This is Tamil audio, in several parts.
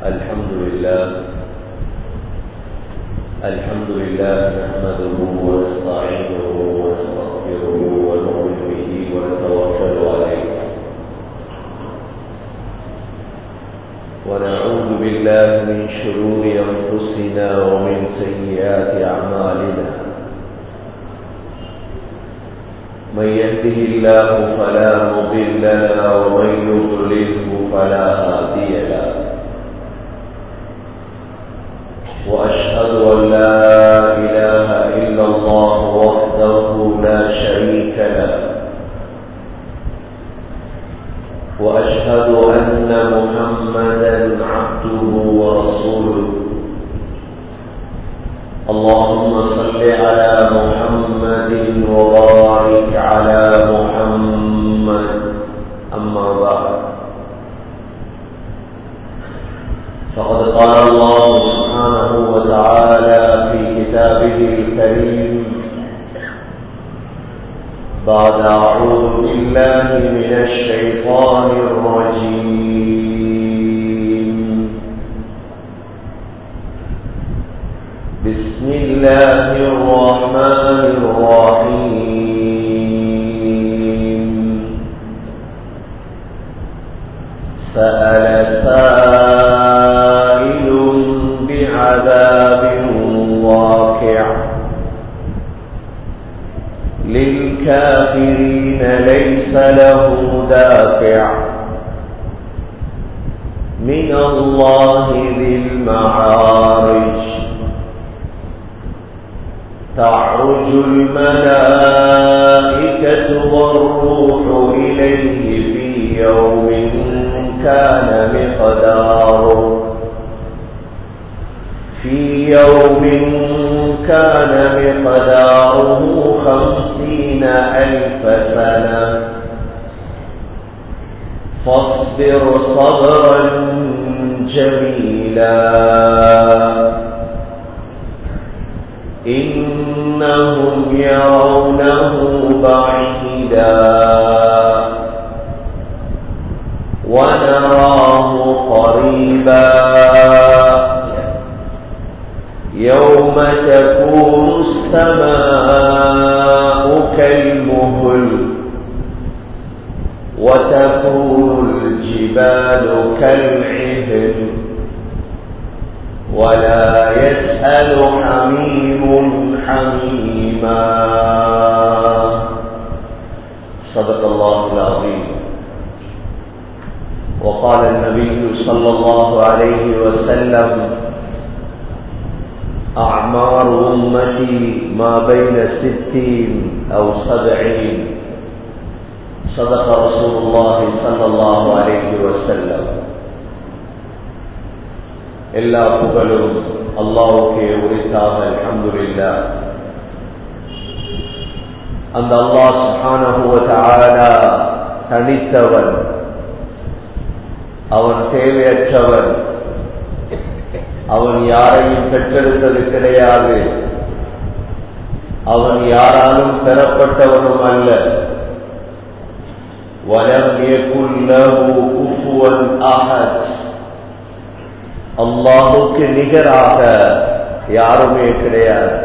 الحمد لله الحمد لله نحمده ونستعينه ونستغفره ونؤمن به ونتوكل عليه ونعوذ بالله من شرور انفسنا ومن سيئات اعمالنا من يهده الله فلا مضل له ومن يضلله فلا هادي له واشهد ان لا اله الا الله وحده لا شريك له واشهد ان محمدا عبده ورسوله اللهم صل على محمد وبارك على محمد اما بعد فقد قال الله سبحانه وتعالى في كتابه الكريم بعد أعوذ بالله من الشيطان الرجيم بسم الله الرحمن الرحيم سأل سائل بعذاب واقع للكافرين ليس له دافع من الله ذي المعارج تعرج الملائكة والروح إليه في يوم كان مقداره في يوم كان مقداره خمسين ألف سنة فاصبر صبرا جميلا إنهم يرونه بعيدا ونراه قريبا يوم تكون السماء كالمهل وتكون الجبال كالعهن ولا يسأل حميم حميما صدق الله العظيم وقال النبي صلى الله عليه وسلم أعمار أمتي ما بين ستين أو سبعين صدق رسول الله صلى الله عليه وسلم எல்லா புகழும் அல்லாவுக்கே உரித்தாக அல்ஹம்துலில்லா அந்த அல்லாஹ் சுப்ஹானஹு வ தஆலா தனித்தவன் அவன் தேவையற்றவன் அவன் யாரையும் பெற்றெடுத்தது கிடையாது அவன் யாராலும் பெறப்பட்டவனும் அல்ல வலம் யகுல்லஹு குஃபுவன் அஹத் அல்லாஹுக்கு நிகராக யாருமே கிடையாது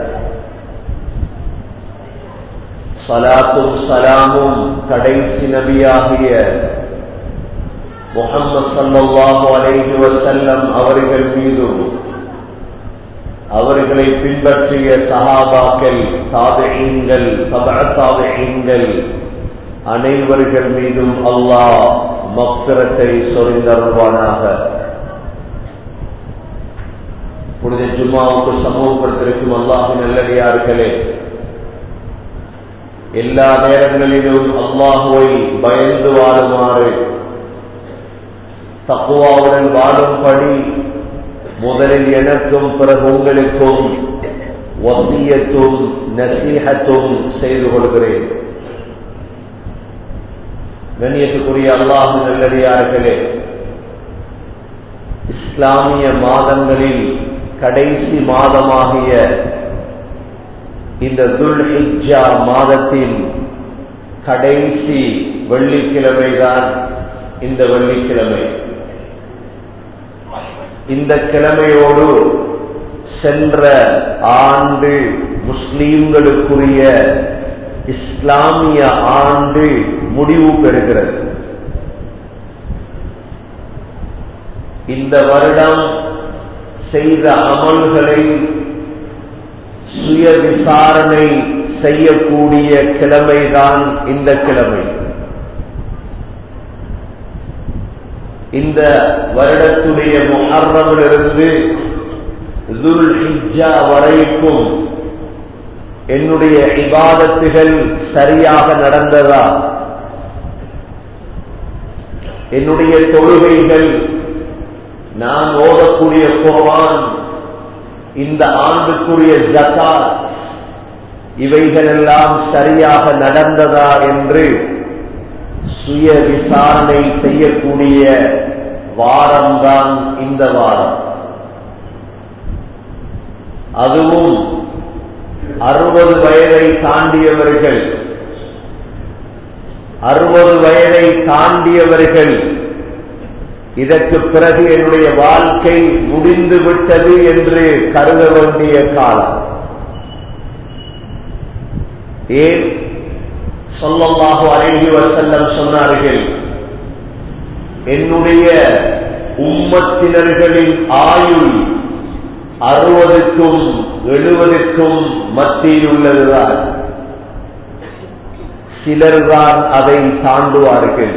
சலாத்தும் சலாமும் கடைசி நபியாகிய முகம்மது சல்லாஹு அலைஹி வசல்லம் அவர்கள் மீதும் அவர்களை பின்பற்றிய சஹாபாக்கள் தாபகீன்கள் தாபகீன்கள் அனைவர்கள் மீதும் அல்லாஹ் மக்சரத்தை சொரிந்தருள்வானாக புனித ஜும்மாவுக்கு சமூகப்படுத்திருக்கும் அல்லாஹின் நல்லடியார்களே எல்லா நேரங்களிலும் அல்லாஹுவை பயந்து வாழுமாறு தக்குவாவுடன் வாழும்படி முதலில் எனக்கும் பிறகு உங்களுக்கும் வசியத்தும் நசீகத்தும் செய்து கொள்கிறேன் கண்ணியத்துக்குரிய அல்லாஹு நல்லடியார்களே இஸ்லாமிய மாதங்களில் கடைசி மாதமாகிய இந்த துல் ஹிஜ்ஜா மாதத்தின் கடைசி வெள்ளிக்கிழமைதான் இந்த வெள்ளிக்கிழமை இந்த கிழமையோடு சென்ற ஆண்டு முஸ்லீம்களுக்குரிய இஸ்லாமிய ஆண்டு முடிவு பெறுகிறது இந்த வருடம் செய்த அமல்களை சுய விசாரணை செய்யக்கூடிய கிழமைதான் இந்த கிழமை இந்த வருடத்துடைய முஹர்ரமிலிருந்து துல் ஹிஜ்ஜா வரைக்கும் என்னுடைய இபாதத்துகள் சரியாக நடந்ததா என்னுடைய தொழுகைகள் நான் ஓதக்கூடிய குர்ஆன் இந்த ஆண்டுக்குரிய ஜகாத் இவைகளெல்லாம் சரியாக நடந்ததா என்று சுய விசாரணை செய்யக்கூடிய வாரம்தான் இந்த வாரம் அதுவும் அறுபது வயதை தாண்டியவர்கள் அறுபது வயதை தாண்டியவர்கள் இதற்கு பிறகு என்னுடைய வாழ்க்கை முடிந்து விட்டது என்று கருத வேண்டிய காலம் ஏன் சொல்லமாக அழகி வசல்லம் சொன்னார்கள் என்னுடைய உம்மத்தினர்களின் ஆயுள் அறுபதுக்கும் எழுபதுக்கும் மத்தியில் உள்ளதுதான் சிலர்தான் அதை தாண்டுவார்கள்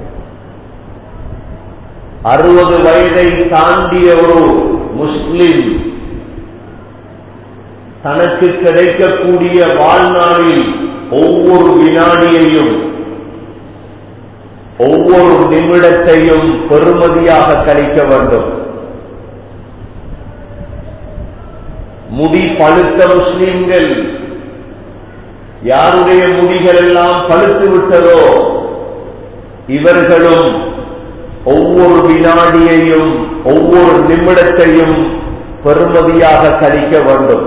அறுபது வயதை தாண்டிய ஒரு முஸ்லிம் தனக்கு கிடைக்கக்கூடிய வாழ்நாளில் ஒவ்வொரு வினாடியையும் ஒவ்வொரு நிமிடத்தையும் பெருமதியாக கழிக்க வேண்டும் முடி பழுத்த முஸ்லிம்கள் யாருடைய முடிகள் எல்லாம் பழுத்து விட்டதோ இவர்களும் ஒவ்வொரு வினாடியையும் ஒவ்வொரு நிமிடத்தையும் பெருமதியாக கழிக்க வேண்டும்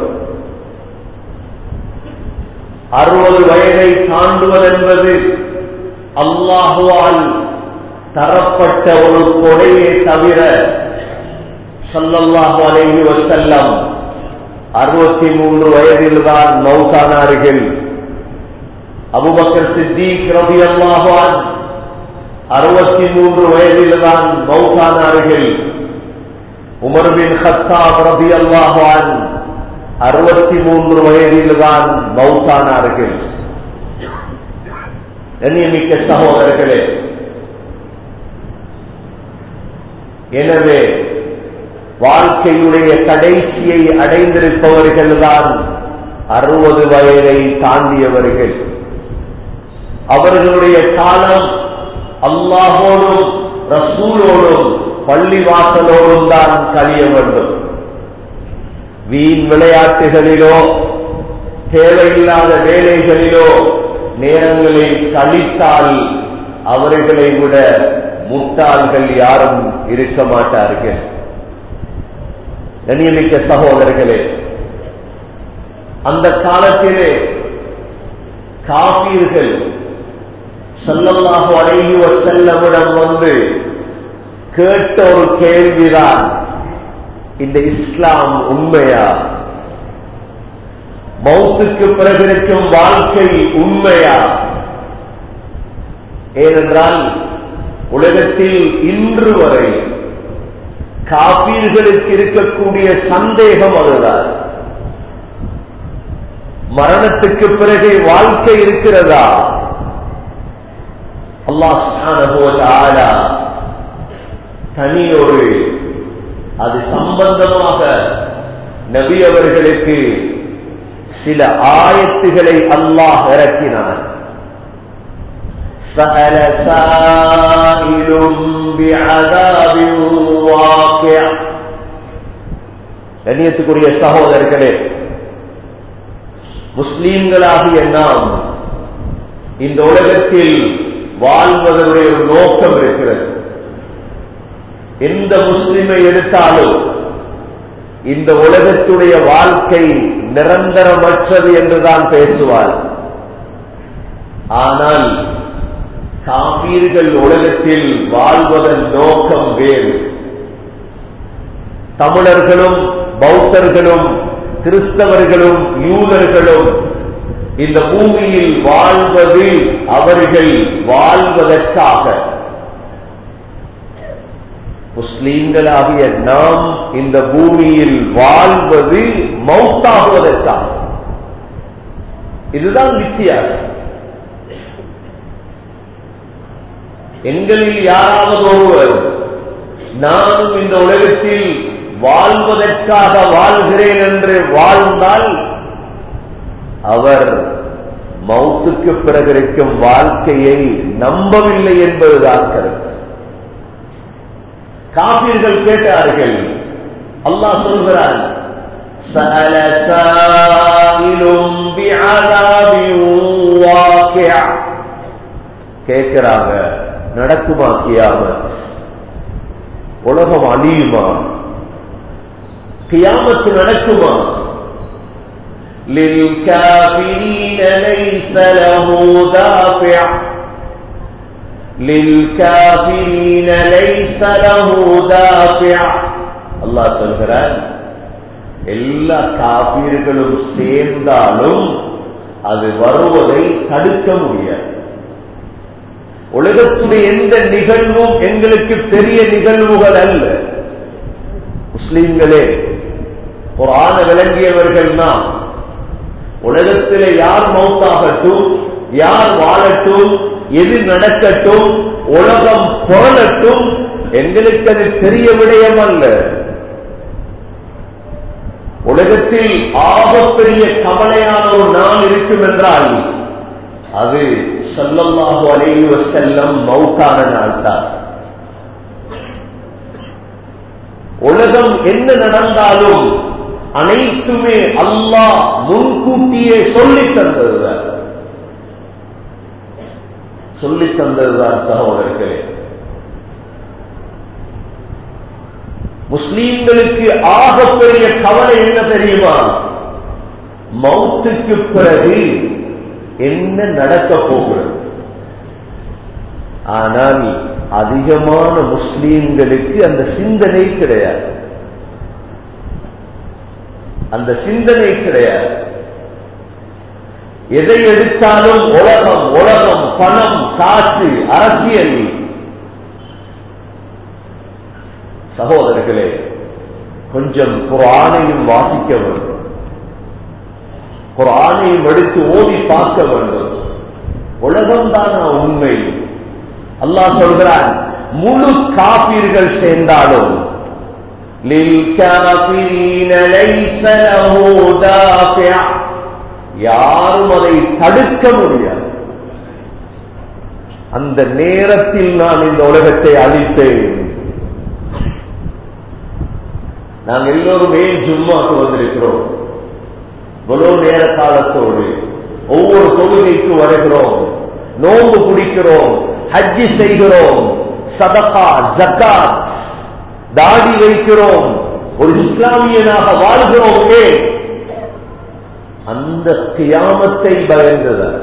அறுபது வயதை தாண்டுவதென்பது அல்லாஹுவால் தரப்பட்ட ஒரு கொடையே தவிர சல்லல்லாஹு அலைஹி வசல்லம் அறுபத்தி மூன்று வயதில்தான் மௌத்தானார்கள் அபுபக்கர் சித்திக் ரபி அல்லாஹான் அறுபத்தி மூன்று வயதில்தான் மௌத்தானார்கள் உமர் பின் ஹத்தாப் ரபி அல்லாஹான் அறுபத்தி மூன்று வயதில்தான் மௌத்தானார்கள் கண்ணியமிக்க சகோதரர்களே எனவே வாழ்க்கையுடைய கடைசியை அடைந்திருப்பவர்கள்தான் அறுபது வயதை தாண்டியவர்கள் அவர்களுடைய காலம் அல்லாஹோடும் ரசூலோடும் பள்ளிவாசலோடும் தான் கழிய வேண்டும் வீண் விளையாட்டுகளிலோ தேவையில்லாத வேலைகளிலோ நேரங்களை கழித்தால் அவர்களை விட முட்டாள்கள் யாரும் இருக்க மாட்டார்கள் கண்ணியமிக்க சகோதரர்களே அந்த காலத்திலே காபீர்கள் செல்லல்லாக அடைகி செல்லவிடம் வந்து கேட்ட ஒரு கேள்விதான் இந்த இஸ்லாம் உண்மையா மௌத்துக்கு பிறகு இருக்கும் வாழ்க்கை உண்மையா ஏனென்றால் உலகத்தில் இன்று வரை காப்பீர்களுக்கு இருக்கக்கூடிய சந்தேகம் அதுதான் மரணத்துக்கு பிறகு வாழ்க்கை இருக்கிறதா அல்லாஹ் தனி ஒரு அது சம்பந்தமாக நபி அவர்களுக்கு சில ஆயத்துகளை அல்லாஹ் இறக்கினான் سأل سائل بعذاب واقع கண்ணியத்துக்குரிய சகோதரர்களே முஸ்லீம்களாகிய நாம் இந்த உலகத்தில் வாழ்வதனுடைய ஒரு நோக்கம் இருக்கிறது எந்த முஸ்லிமை எடுத்தாலும் இந்த உலகத்துடைய வாழ்க்கை நிரந்தரமற்றது என்றுதான் பேசுவார் ஆனால் காப்பீர்கள் உலகத்தில் வாழ்வதன் நோக்கம் வேறு தமிழர்களும் பௌத்தர்களும் கிறிஸ்தவர்களும் யூதர்களும் இந்த பூமியில் வாழ்வது அவர்கள் வாழ்வதற்காக முஸ்லீம்களாகிய நாம் இந்த பூமியில் வாழ்வது மௌத்தாகுவதற்காக இதுதான் வித்தியாசம் எங்களில் யாராவது ஒருவர் நானும் இந்த உலகத்தில் வாழ்வதற்காக வாழ்கிறேன் என்று வாழ்ந்தால் அவர் மௌத்துக்கு பிறகு இருக்கும் வாழ்க்கையை நம்பவில்லை என்பதுதான் கருத்து காப்பீர்கள் கேட்டார்கள் அல்லாஹ் சொல்கிறான் سأل سائل بعذاب واقع கேட்கிறாங்க நடக்குமா கியாமத் உலகம் அழியுமா கியாமத்து நடக்குமா للكافرين ليس له دافع للكافرين ليس له دافع அல்லாஹ் சொல்கிறார் எல்லா காப்பீர்களும் சேர்ந்தாலும் அது வருவதை தடுக்க முடியாது உலகத்துடைய எந்த நிகழ்வும் எங்களுக்கு பெரிய நிகழ்வுகள் அல்ல முஸ்லிம்களே ஒரு ஆண விளங்கியவர்கள் நாம் உலகத்திலே யார் மௌத்தாகட்டும் யார் வாழட்டும் எது நடக்கட்டும் உலகம் புரளட்டும் எங்களுக்கு அது பெரிய விடயம் அல்ல உலகத்தில் ஆகப்பெரிய கவலையான ஒரு நாள் இருக்கும் என்றால் அது சல்லல்லாஹு அலைஹி வஸல்லம் மௌத்தான நாள் தான் உலகம் என்ன நடந்தாலும் அனைத்துமே அல்லாஹ் முன்கூட்டியே சொல்லித் தந்ததுதான் சொல்லித் தந்ததுதான் சகோதரர்களே முஸ்லீம்களுக்கு ஆகப்பெரிய கவலை என்ன தெரியுமா மௌத்துக்கு பிறகு என்ன நடக்க போகிறது ஆனால் அதிகமான முஸ்லீம்களுக்கு அந்த சிந்தனை கிடையாது அந்த சிந்தனை கிடையாது எதை எடுத்தாலும் உலகம் உலகம் பணம் காசு அரசியல் சகோதரர்களே கொஞ்சம் குரானையும் வாசிக்க வேண்டும் குரானையும் எடுத்து ஓதி பார்க்க வேண்டும் உலகம்தானா உண்மை அல்லாஹ் சொல்கிறான் முழு காப்பீர்கள் சேர்ந்தாலும் للكافرين ليس له دافع யாரும் அதை தடுக்க முடியாது அந்த நேரத்தில் நான் இந்த உலகத்தை அழித்தேன் நாங்கள் எல்லோரும் ஏன் ஜும்மாக்கு வந்திருக்கிறோம் இவ்வளவு நேர காலத்தோடு ஒவ்வொரு தொழுகைக்கு வருகிறோம் நோன்பு பிடிக்கிறோம் ஹஜ்ஜி செய்கிறோம் சதகா ஜக்காத் தாடி வைக்கிறோம் ஒரு இஸ்லாமியனாக வாழ்கிறோம் ஏன் அந்த கியாமத்தை பயந்ததார்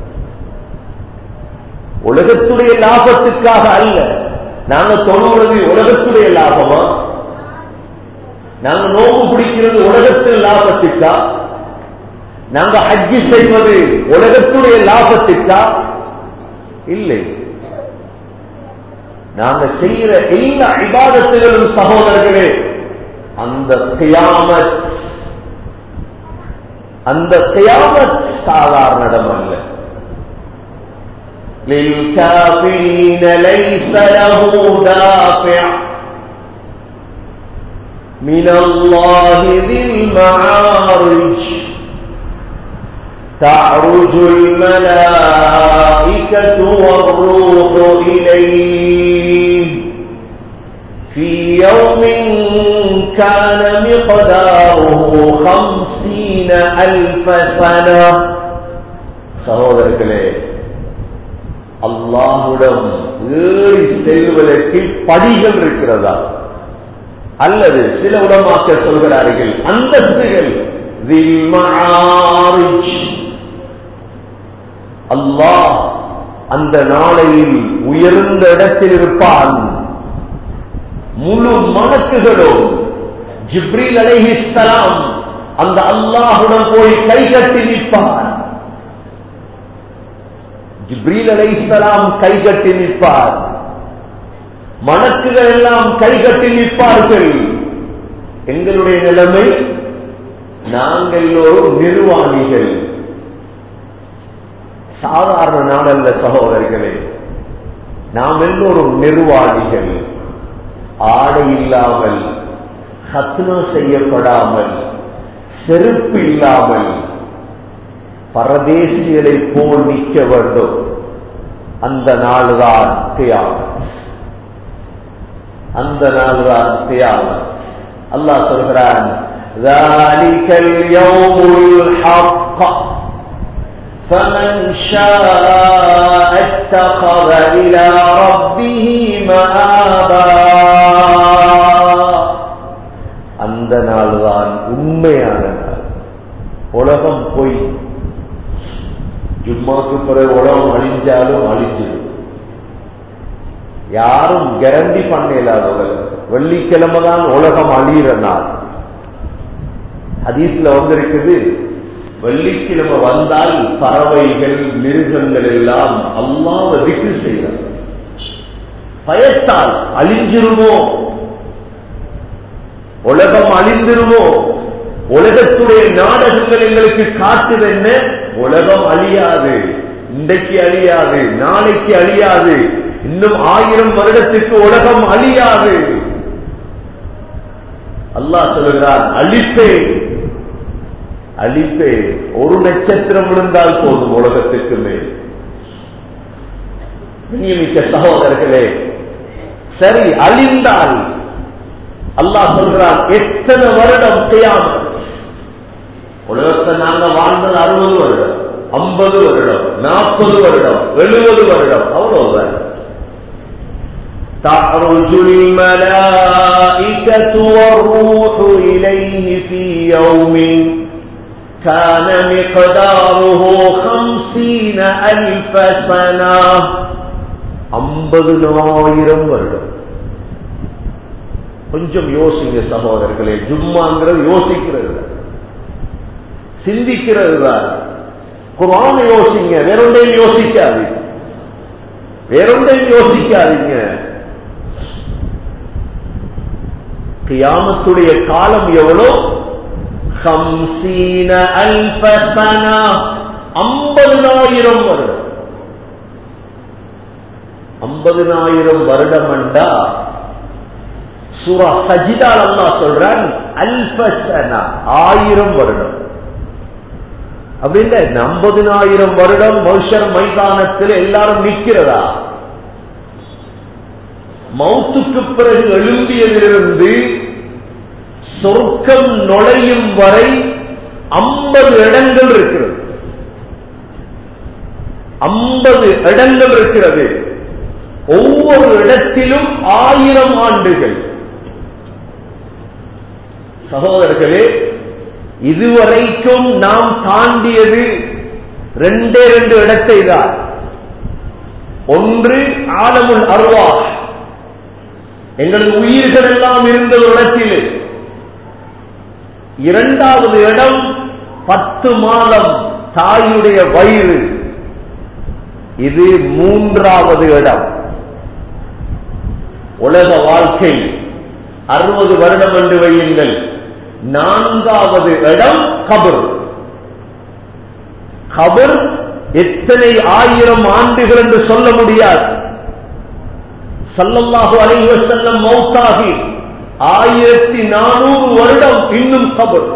உலகத்துடைய லாபத்துக்காக அல்ல நாங்க தொழுவது உலகத்துடைய லாபமா நாங்க நோம்பு பிடிக்கிறது உலகத்தின் லாபத்துக்கா நாங்க ஹஜ்ஜி செய்வது உலகத்துடைய லாபத்துக்கா இல்லை நாங்க செய்கிற எல்லா இபாதத்துகளும் சகோதரர்களே அந்த கியாமத் அந்த கியாமத் சாதாரணம் அல்ல للكافرين ليس له دافع من الله ذي المعارج تعرج الملائكة والروح إليه في يوم كان مقداره خمسين ألف سنة சகோதரர்களே அல்லாஹுடன் ஏறி செல்வதற்கு படிகள் இருக்கிறதா அல்லது சில உடமாக்க சொல்கிறார்கள் அந்தஸ்துகள் அல்லாஹ் அந்த நாளையில் உயர்ந்த இடத்தில் இருப்பான் முழு மணக்குகளும் ஜிப்ரீல் அலைஹிஸ்ஸலாம் அந்த அல்லாஹுடன் போய் கை கட்டி நிற்பார் ஜிப்ரீல் அலைஹிஸ்ஸலாம் கை கட்டி நிற்பார் மலக்குகள் எல்லாம் கை கட்டி நிற்பார்கள் எங்களுடைய நிலைமை நாங்கள் எல்லோரும் நிர்வாணிகள் சாதாரண நாடல்ல சகோதரர்களே நாம் எல்லோரும் நிர்வாணிகள் ஆடை இல்லாமல் ஹத்னா செய்யப்படாமல் செருப்பு இல்லாமல் பரதேசிகளை போல் நிற்க வேண்டும் அந்த நாள்தான் தியாகம் அந்த நாள்தான் தியாகம் அல்லாஹ் சொல்கிறான் ذلك اليوم الحق فمن شاء اتخذ إلى ربه مآبا அந்த நாள்தான் உண்மையான நாள் உலகம் பொய் ஜும்மாக்கு பிறகு உலகம் அழிஞ்சாலும் அழிஞ்சிடும் யாரும் கேரண்டி பண்ண இல்லாதவர்கள் வெள்ளிக்கிழமை தான் உலகம் அழியிற நாள் ஹதீஸ்ல வந்திருக்குது வெள்ளிக்கிழமை வந்தால் பறவைகள் மிருகங்கள் எல்லாம் அல்லாத விட்டு செய்கிறார் பயத்தால் அழிஞ்சிருமோ உலகம் அழிந்திருமோ உலகத்துடைய நாடகங்கள் எங்களுக்கு காட்டுது என்ன உலகம் அழியாது இன்றைக்கு அழியாது நாளைக்கு அழியாது இன்னும் ஆயிரம் வருடத்துக்கு உலகம் அழியாது அல்லாஹ் சொல்லுகிறார் அழிப்பே அழிப்பே ஒரு நட்சத்திரம் விழுந்தால் போதும் உலகத்துக்கு மேல் நியமிக்க சகோதரர்களே சரி அழிந்தால் அல்லாஹ் சொல்கிறான் எத்தனை வருடம் செய்யாமல் உலகத்தை நாங்க வாழ்ந்தது அறுபது வருடம் ஐம்பது வருடம் நாற்பது வருடம் எழுபது வருடம் அவ்வளவுதான் تعرج الملائكة والروح إليه في يوم كان مقداره خمسين ألف سنة ஐம்பதுனாயிரம் வருடம் கொஞ்சம் யோசிங்க சகோதரர்களே ஜும்மாங்கிறது யோசிக்கிறது தான். சிந்திக்கிறது தான் குரான யோசிங்க வேறொன்றையும் யோசிக்காதீங்க வேறொன்றையும் யோசிக்காதீங்க கியாமத்துடைய காலம் எவ்வளோ ஹம்சீன அல்பசனா ஐம்பதுனாயிரம் வருடம் ஐம்பதுனாயிரம் வருடம் என்றா சூரா சஜிதால் அல்லா சொல்றான் அல்பசனா ஆயிரம் வருடம் அப்படின்ற ஐம்பதுனாயிரம் வருடம் மனுஷர் மைதானத்தில் எல்லாரும் நிற்கிறதா மௌத்துக்கு பிறகு எழும்பியதிலிருந்து சொர்க்கம் நுழையும் வரை ஐம்பது இடங்கள் இருக்கிறது ஐம்பது இடங்கள் இருக்கிறது ஒவ்வொரு இடத்திலும் ஆயிரம் ஆண்டுகள் சகோதரர்களே இதுவரைக்கும் நாம் தாண்டியது ரெண்டே ரெண்டு இடத்தை தான் ஒன்று ஆலமுல் அருவா எங்களது உயிர்கள் எல்லாம் இருந்த ஒரு இடத்தில் இரண்டாவது இடம் பத்து மாதம் தாயுடைய வயிறு இது மூன்றாவது இடம் உலக வாழ்க்கை அறுபது வருடம் என்று வையுங்கள் நான்காவது இடம் கபர் கபர் எத்தனை ஆயிரம் ஆண்டுகள் என்று சொல்ல முடியாது சல்லல்லாஹு அலைஹி வஸல்லம் மௌத்தாகி ஆயிரத்தி நானூறு வருடம் இன்னும் கபர்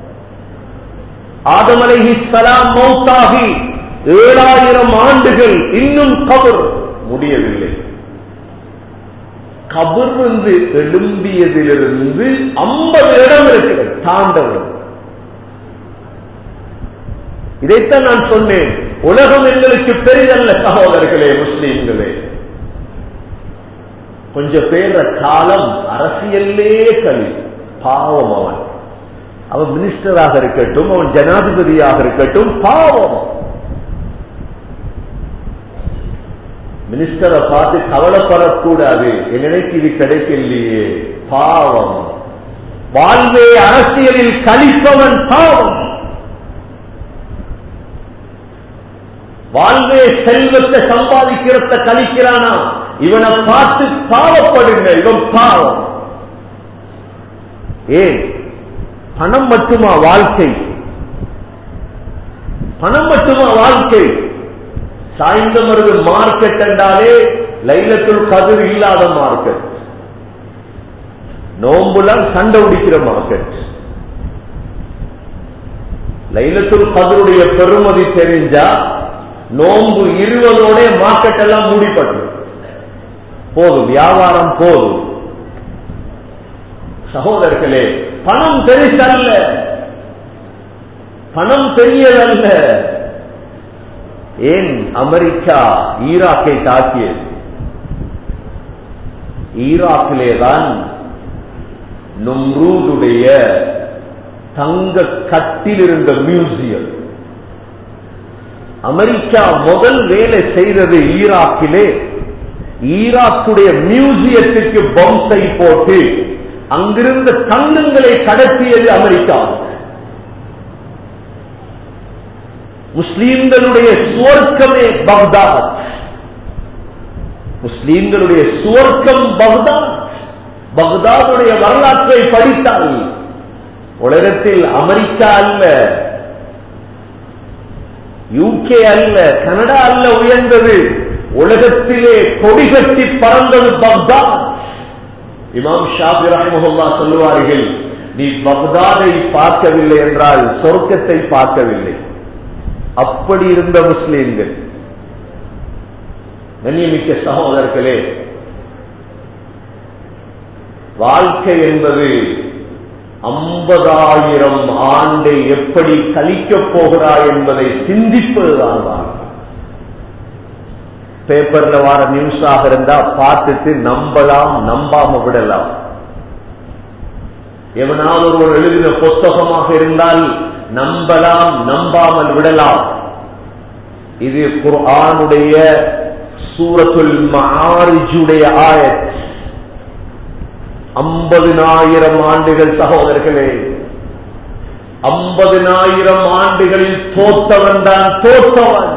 ஆதம் அலைஹி ஸலாம் மௌத்தாகி ஏழாயிரம் ஆண்டுகள் இன்னும் கபர் முடியவில்லை கபர் வந்து எழும்பியதிலிருந்து ஐம்பது இடம் இருக்கிறது தாண்டவம் இதைத்தான் நான் சொன்னேன் உலகம் எங்களுக்கு பெரிதல்ல சகோதரர்களே முஸ்லீம்களே கொஞ்சம் பேர காலம் அரசியல்லே கழி பாவம் அவன் அவன் மினிஸ்டராக இருக்கட்டும் அவன் ஜனாதிபதியாக இருக்கட்டும் பாவம் மினிஸ்டரை பார்த்து கவலைப்படக்கூடாது நினைக்கு இது கிடைக்கலையே பாவம் வாழ்வே அரசியலில் கழிப்பவன் பாவம் வாழ்வே செல்வத்தை சம்பாதிக்கிறத கழிக்கிறானா இவனை பார்த்து பாவப்படுங்க இவன் பாவம் ஏன் பணம் மட்டுமா வாழ்க்கை பணம் மட்டுமா வாழ்க்கை சாய்ந்த மருது மார்க்கெட் என்றாலே லைலத்துள் கதிர் இல்லாத மார்க்கெட் நோம்புலாம் சண்டை உடிக்கிற மார்க்கெட் லைலத்துள் கதருடைய பெருமதி தெரிஞ்சா நோம்பு இருவதோட மார்க்கெட் எல்லாம் மூடிப்பட்டு போதும் வியாபாரம் போதும் சகோதரர்களே பணம் பெருசல்ல பணம் பெரியதல்ல ஏன் அமெரிக்கா ஈராக்கை தாக்கியது ஈராக்கிலே தான் நும்ரூதுடைய தங்க கட்டில் இருந்த மியூசியம் அமெரிக்கா முதல் வேலை செய்தது ஈராக்கிலே ஈராக்குடைய மியூசியத்துக்கு பம்சை போட்டு அங்கிருந்த தங்கங்களை கடத்தியது அமெரிக்கா முஸ்லீம்களுடைய சுவர்க்கமே பக்தாத் முஸ்லீம்களுடைய சுவர்க்கம் பக்தாத் பக்தாதுடைய வரலாற்றை படித்தால் உலகத்தில் அமெரிக்கா அல்ல யூகே அல்ல கனடா அல்ல உயர்ந்தது உலகத்திலே கொடி கட்டி பறந்தது பக்தாத் இமாம் ஷாபி ரஹமுல்லா சொல்லுவார்கள் நீ பக்தாதை பார்க்கவில்லை என்றால் சொர்க்கத்தை பார்க்கவில்லை அப்படி இருந்த முஸ்லீம்கள் கண்ணியமிக்க சகோதரர்களே வாழ்க்கை என்பது ஐம்பதாயிரம் ஆண்டை எப்படி கழிக்கப் போகிறாய் என்பதை சிந்திப்பதுதான் வாழ்க்கை பேப்பர்ல வர நியூஸாக இருந்தா பார்த்துட்டு நம்பலாம் நம்பாம விடலாம் எவனாவது ஒருவர் எழுதின புத்தகமாக இருந்தால் நம்பலாம் நம்பாமல் விடலாம் இது குர்ஆனுடைய சூரத்துல் மாரிஜுடைய ஆயத் ஐம்பதினாயிரம் ஆண்டுகள் சகோதரர்களே ஐம்பதினாயிரம் ஆண்டுகளில் தோத்தவன் தான் தோத்தவன்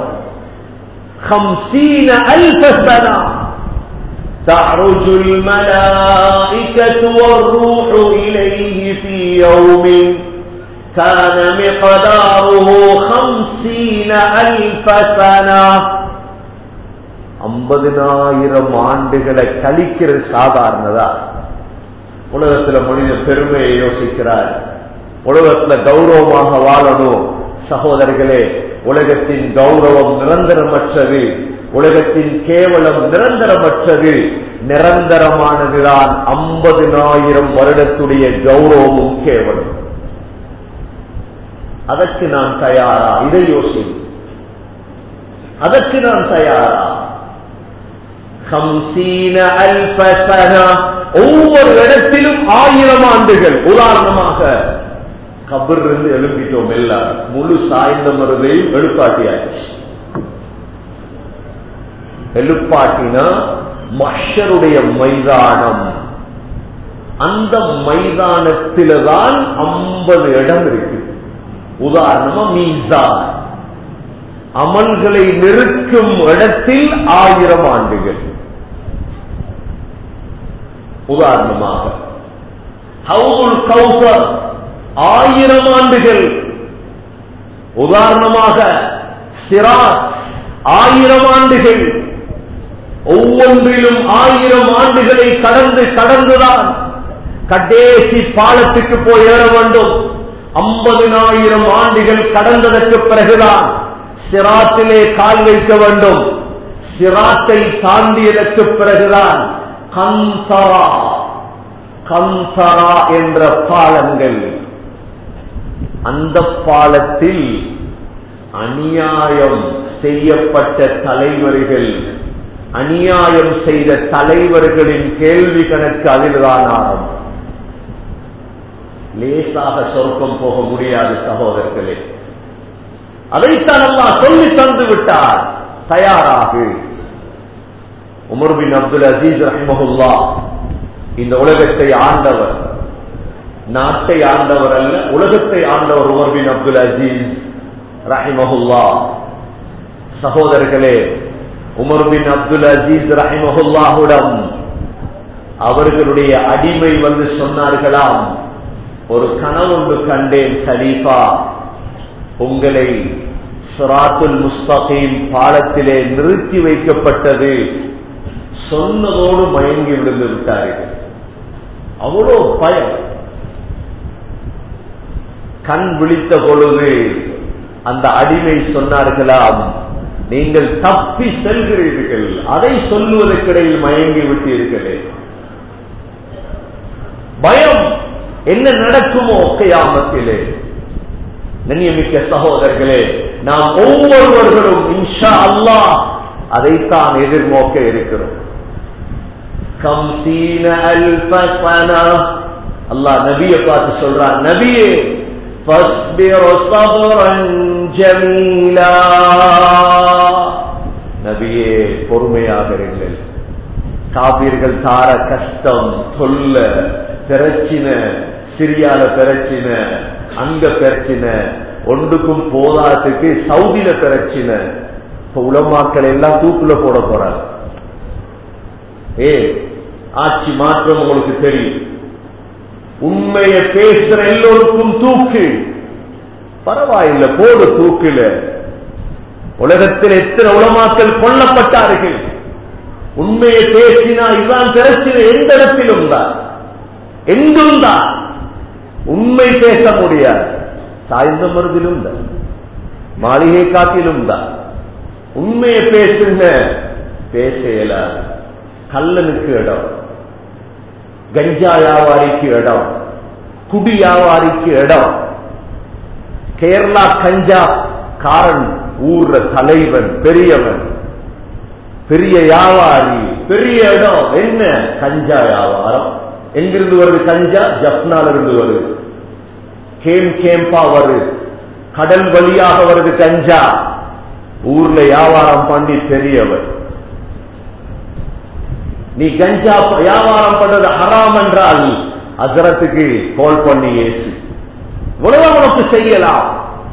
خمسين ألف سنة تعرج الملائكة والروح إليه في يوم كان مقداره خمسين ألف سنة ஐம்பதினாயிரம் ஆண்டுகளை கழிக்கிறது சாதாரணதா உலகத்துல மனித பெருமையை யோசிக்கிறார் உலகத்துல கௌரவமாக வாழணும் சகோதரர்களே உலகத்தின் கௌரவம் நிரந்தரமற்றது உலகத்தின் கேவலம் நிரந்தரமற்றது நிரந்தரமானதுதான் ஐம்பதினாயிரம் வருடத்துடைய கௌரவமும் கேவலம் அதற்கு நான் தயாரா இதை யோசி அதற்கு நான் தயாரா ஒவ்வொரு இடத்திலும் ஆயிரம் ஆண்டுகள் உதாரணமாக கபர் இருந்து எழுப்பிட்டோம் எல்லாரும் முழு சாய்ந்த மருதையும் எழுப்பாட்டியாச்சு எழுப்பாட்டினா மஷருடைய மைதானம் அந்த மைதானத்தில்தான் ஐம்பது இடம் இருக்கு உதாரணமா மீசான் அமல்களை நிறுக்கும் இடத்தில் ஆயிரம் ஆண்டுகள் உதாரணமாக ஹவுல் கௌசர் ஆயிரம் ஆண்டுகள் உதாரணமாக சிராத் ஆயிரம் ஆண்டுகள் ஒவ்வொன்றிலும் ஆயிரம் ஆண்டுகளை கடந்து கடந்துதான் கடைசி பாலத்துக்கு போய் ஏற வேண்டும் ஐம்பதினாயிரம் ஆண்டுகள் கடந்ததற்கு பிறகுதான் சிராத்திலே கால் வைக்க வேண்டும் சிராத்தை தாண்டியதற்கு பிறகுதான் கந்தரா கந்தரா என்ற பாலங்கள் அந்த பாலத்தில் அநியாயம் செய்யப்பட்ட தலைவர்கள் அநியாயம் செய்த தலைவர்களின் கேள்வி கணக்கு அதில்தான் ஆரம்பம் லேசாக சொர்க்கம் போக முடியாது சகோதரர்களே அதைத்தான் அல்லா சொல்லி தந்து விட்டார் தயாராகு உமர் பின் அப்துல் அசீஸ் ரஹ்மஹுல்லா இந்த உலகத்தை ஆண்டவர் நாட்டை ஆண்டவர் அல்ல உலகத்தை ஆண்டவர் உமர் பின் அப்துல் அஜீஸ் ரஹிமஹுல்லா சகோதரர்களே உமர் பின் அப்துல் அஜீஸ் ரஹிமஹுல்லாஹுடம் அவர்களுடைய அடிமை வந்து சொன்னார்களாம் ஒரு கனவொன்று கண்டேன் கலீஃபா உங்களை சுராத்துல் முஸ்தகீம் பாலத்திலே நிறுத்தி வைக்கப்பட்டது சொன்னதோடு மயங்கி விழுந்து விட்டார்கள் அவ்வளோ பயம் கண் விழித்த பொழுது அந்த அடிமை சொன்னார்களாம் நீங்கள் தப்பி செல்கிறீர்கள் அதை சொல்லுவதற்கிடையில் மயங்கி விட்டீர்களே பயம் என்ன நடக்குமோ கையாமத்திலே நன்னியமிக்க சகோதரர்களே நாம் ஒவ்வொருவர்களும் இன்ஷா அல்லாஹ் அதைத்தான் எதிர்நோக்க இருக்கிறோம் கம்சீன அல்பசனா அல்லாஹ் நபியை பார்த்து சொல்றான் நபியே فاصبر صبرا جميلا நபியே பொறுமையாக இருங்கள் காபீர்கள் தார கஷ்டம் தொல்ல பிரச்சினை சிரியால பிரச்சினை அங்க பிரச்சினை ஒன்றுக்கும் போதாதுக்கு சவுதியில பிரச்சினை இப்ப உலமாக்கள் எல்லாம் தூக்குல போட போறாங்க ஏ ஆட்சி மாற்றம் உங்களுக்கு தெரியும் உண்மையை பேசுற எல்லோருக்கும் தூக்கு பரவாயில்ல போடு தூக்குல உலகத்தில் எத்தனை உலமாக்கள் கொல்லப்பட்டார்கள் உண்மையை பேசினா இதுதான் பிரச்சனை எந்த இடத்திலும் தான் எங்கும் தான் உண்மை பேச முடியாது சாய்ந்த மருதிலும் தான் மாளிகை காட்டிலும் தான் உண்மையை பேசுங்க பேச இயலாது கல்லனுக்கு இடம் கஞ்சா வியாபாரிக்கு இடம் குடி வியாபாரிக்கு இடம் கேரளா கஞ்சா காரன் ஊர்ற தலைவன் பெரியவன் பெரிய வியாபாரி பெரிய இடம் என்ன கஞ்சா வியாபாரம் எங்கிருந்து வருது கஞ்சா ஜப்னால இருந்து வருது கேம் கேம்பா வருது கடல் வழியாக வருது கஞ்சா ஊர்ல வியாபாரம் பண்ணி பெரியவர் நீ கஞ்சா வியாபாரம் பண்றது ஹராம் என்றால் அசரத்துக்கு கால் பண்ணி ஏசு இவ்வளவு உனக்கு செய்யலாம்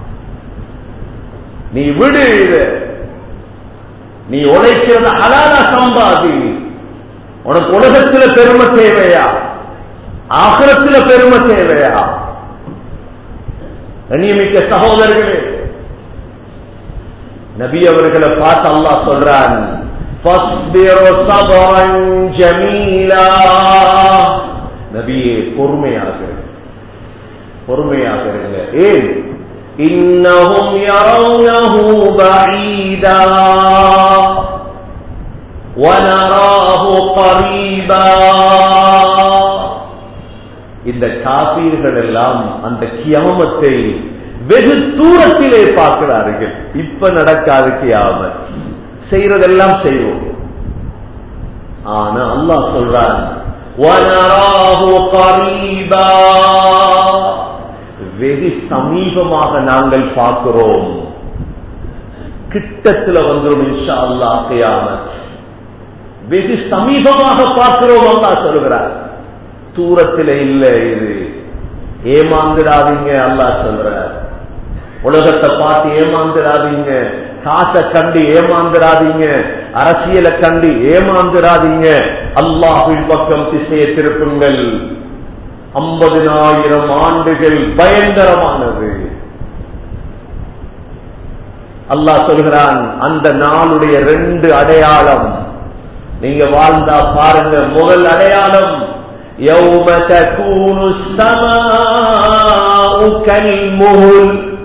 நீ விடு இது நீ உழைக்கிறத அலால சம்பாதி உனக்கு உலகத்துல பெருமை தேவையா ஆகரத்துல பெருமை தேவையா கண்ணியமிக்க சகோதரர்களே நபி அவர்களை பார்த்து அல்லாஹ் சொல்றான் நபியே பொறுமையாக பொறுமையாக இருங்க ஏன் இன்னஹும் யரவுனஹு பஈதா وَنَرَاهُ قَرِيبًا இந்த காபீர்கள் எல்லாம் அந்த கியாமத்தை வெகு தூரத்திலே பார்க்கிறார்கள் இப்ப நடக்காது கியாமத் செய்யறதெல்லாம் செய்வோம் ஆனா அல்லாஹ் சொல்றான் وَنَرَاهُ قَرِيبًا வெகு சமீபமாக நாங்கள் பார்க்கிறோம் கிட்டத்துல வந்துடும் இன்ஷா அல்லாஹ் கியாமத் வெகு சமீபமாக பார்க்கிறோம் அல்லா சொல்கிறார் தூரத்தில் இல்ல இது ஏமாந்துடாதீங்க அல்லா சொல்ற உலகத்தை பார்த்து ஏமாந்துடாதீங்க காசை கண்டு ஏமாந்துடாதீங்க அரசியலை கண்டு ஏமாந்துடாதீங்க அல்லாஹின் பக்கம் திசையை திருப்புங்கள் ஐம்பதினாயிரம் ஆண்டுகள் பயங்கரமானது அல்லாஹ் சொல்கிறான் அந்த நாளுடைய ரெண்டு அடையாளம் நீங்க வாழ்ந்தா பாருங்க முதல் அடையாளம் يوم تكون السماء كالمهل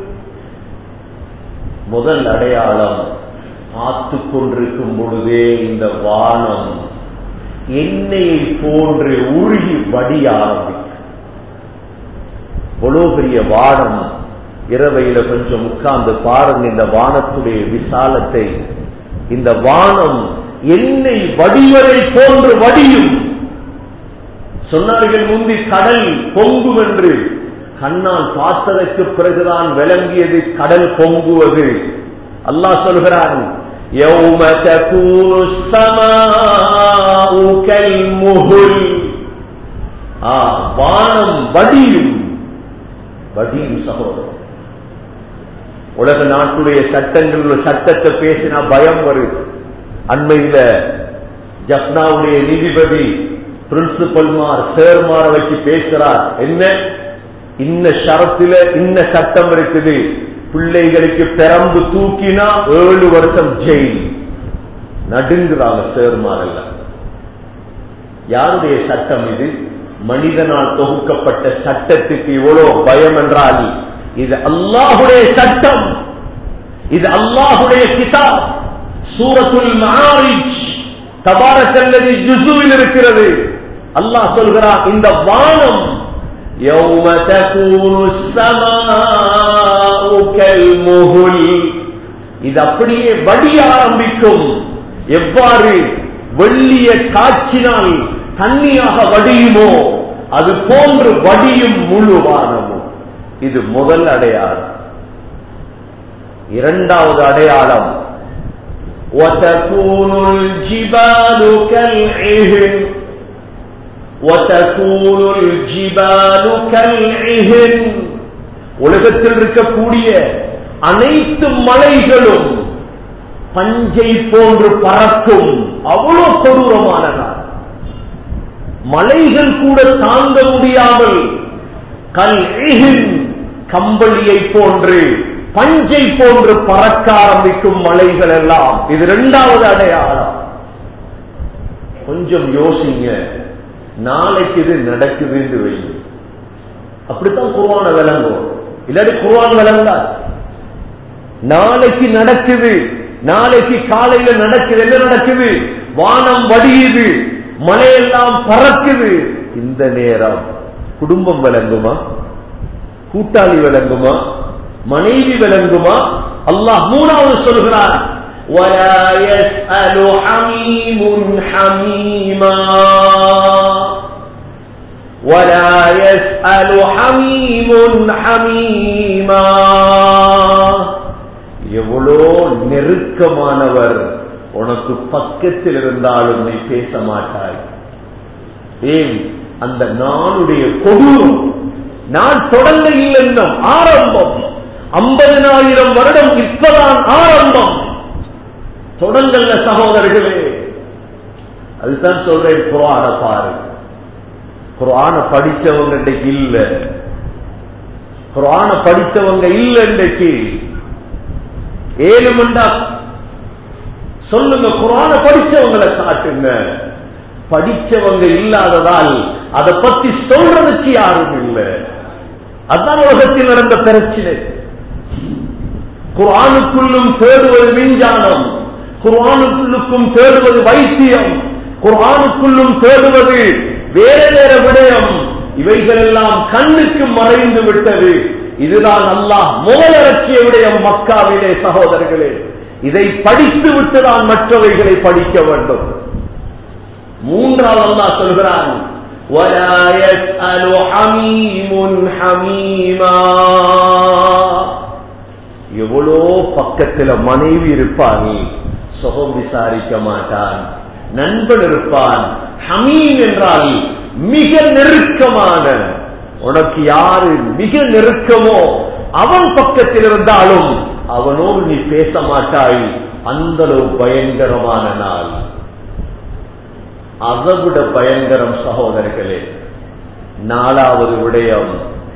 முதல் அடையாளம் பார்த்து கொண்டிருக்கும் பொழுதே இந்த வானம் எண்ணெயை போன்று உருகி வடிய ஆரம்பிக்கும் இவ்வளவு பெரிய வானம் இரவையில கொஞ்சம் உட்கார்ந்து பாருங்க இந்த வானத்துடைய விசாலத்தை இந்த வானம் எண்ணெய் வடிவரை போன்று வடியும் சொன்னார்கள் முந்தி கடல் பொங்கும் என்று கண்ணால் பார்த்ததற்கு பிறகுதான் விளங்கியது கடல் பொங்குவது அல்லாஹ் சொல்கிறான் يوم تكون السماء كالمهل ஆ, வானம் வடியும் வடியும் சகோதரன் உலக நாட்டுடைய சட்டங்கள் உள்ள சட்டத்தை பேசினா பயம் வருது அண்மையில ஜப்னாவுடைய நீதிபதி பிரின்சிபல்மார் சேர்மார வச்சு பேசுறார் என்ன இன்ன ஷரத்துல இன்ன சட்டம் இருக்குது பிள்ளைகளுக்கு பெரம்பு தூக்கினா ஏழு வருஷம் ஜெயில் நடுங்குறாங்க சேர்மார் எல்லாம் யாருடைய சட்டம் இது மனிதனால் தொகுக்கப்பட்ட சட்டத்துக்கு இவ்வளவு பயம் என்றால் இது அல்லாஹுடைய சட்டம் இது அல்லாஹுடைய கிதாப் சூரத்துல் மாரிஜ் தபாரக்கல்லதி ஜுசுவில் இருக்கிறது அல்லாஹ் சொல்கிறான் இந்த வானம் يوم تكون السماء كالمهل இது அப்படியே வடிய ஆரம்பிக்கும் எவ்வாறு வெள்ளிய காய்ச்சினால் தண்ணியாக வடியுமோ அது போன்று வடியும் முழு வானமும் இது முதல் அடையாளம் இரண்டாவது அடையாளம் وتكون الجبال كالعهن وتكون الجبال كالعهن உலகத்தில் இருக்கக்கூடிய அனைத்து மலைகளும் பஞ்சை போன்று பறக்கும் அவ்வளவு கொடூரமான நாள் மலைகள் கூட தாங்க முடியாமல் கல் கம்பளியை போன்று பஞ்சை போன்று பறக்க ஆரம்பிக்கும் மலைகள் எல்லாம் இது இரண்டாவது அடையாளம் கொஞ்சம் யோசிங்க நாளைக்கு இது நடக்குது என்று வைங்க அப்படித்தான் குருவான விளங்கும் இல்லாட்டி குருவான் விளங்காது நாளைக்கு நடக்குது நாளைக்கு காலையில நடக்குது என்ன நடக்குது வானம் வடியுது மழையெல்லாம் பறக்குது இந்த நேரம் குடும்பம் விளங்குமா கூட்டாளி விளங்குமா மனைவி விளங்குமா அல்லாஹ் மூணாவது சொல்கிறார் ولا يسأل حميم حميما ولا يسأل حميم حميما எவ்வளோ நெருக்கமானவர் உனக்கு பக்கத்தில் இருந்தாலும் நீ பேச மாட்டாய் ஏன் அந்த நாளுடைய கொடூரம் நான் தொடங்க இல்லை இன்னும் ஆரம்பம் ஐம்பதினாயிரம் வருடம் இப்பதான் ஆரம்பம் தொடங்கல்ல சகோதரர்களே அதுதான் சொல்றேன் குரான பாரு குரான படிச்சவங்க இன்றைக்கு இல்ல குரான படித்தவங்க இல்ல இன்றைக்கு ஏழுமண்டா சொல்லுங்க குரான படிச்சவங்களை காட்டுங்க படிச்சவங்க இல்லாததால் அதை பத்தி சொல்றதுக்கு யாரும் இல்லை அதுதான் உலகத்தில் நடந்த பிரச்சனை குரானுக்குள்ளும் தேடுவது விஞ்ஞானம் குரானுக்குள்ளுக்கும் தேடுவது வைத்தியம் குரானுக்குள்ளும் தேடுவது வேற வேற விடயம் இவைகள் எல்லாம் கண்ணுக்கு மறைந்து விட்டது இதுதான் அல்லாஹ் முதலரட்சிய விடயம் மக்காவிலே சகோதரர்களே இதை படித்து விட்டுதான் மற்றவைகளை படிக்க வேண்டும் மூன்றாவது அல்லாஹ் சொல்கிறான் ولا يسأل حميم حميما எவ்வளோ பக்கத்துல மனைவி இருப்பான் சுகம் விசாரிக்க மாட்டான் நண்பன் இருப்பான் ஹமீம் என்றால் மிக நெருக்கமான உனக்கு யாரு மிக நெருக்கமோ அவன் பக்கத்தில் இருந்தாலும் அவனோடு நீ பேச மாட்டாய் அந்த அளவு பயங்கரமான நாள் அதைவிட பயங்கரம் சகோதரர்களே நாலாவது விடயம்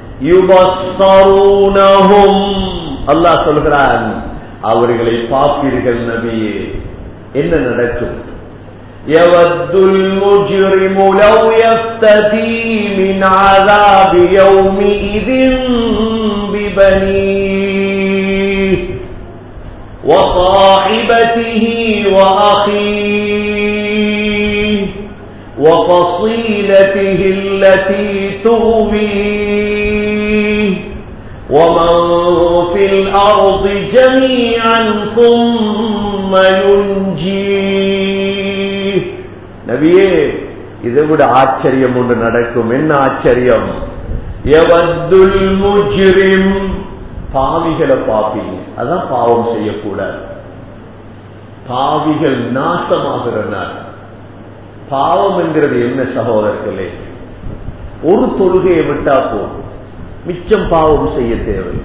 யுபஸ்தரூனஹும் அல்லாஹ் சொல்கிறான் அவர்களை பார்ப்பீர்கள் நபியே என்ன நடக்கும் يود المجرم لو يفتدي من عذاب يومئذ ببنيه وصاحبته وأخيه وفصيلته التي تؤويه ومن في الأرض جميعا ثم ينجيه நபியே இதை விட ஆச்சரியம் ஒன்று நடக்கும் என்ன ஆச்சரியம் எவத்துல் முஜ்ரிம் பாவிகளை பாப்பீங்க அதான் பாவம் செய்யக்கூடாது பாவிகள் நாசமாகிற நாள் பாவம் என்கிறது என்ன சகோதரர்களே ஒரு தொழுகையை விட்டா போதும் மிச்சம் பாவம் செய்ய தேவையில்லை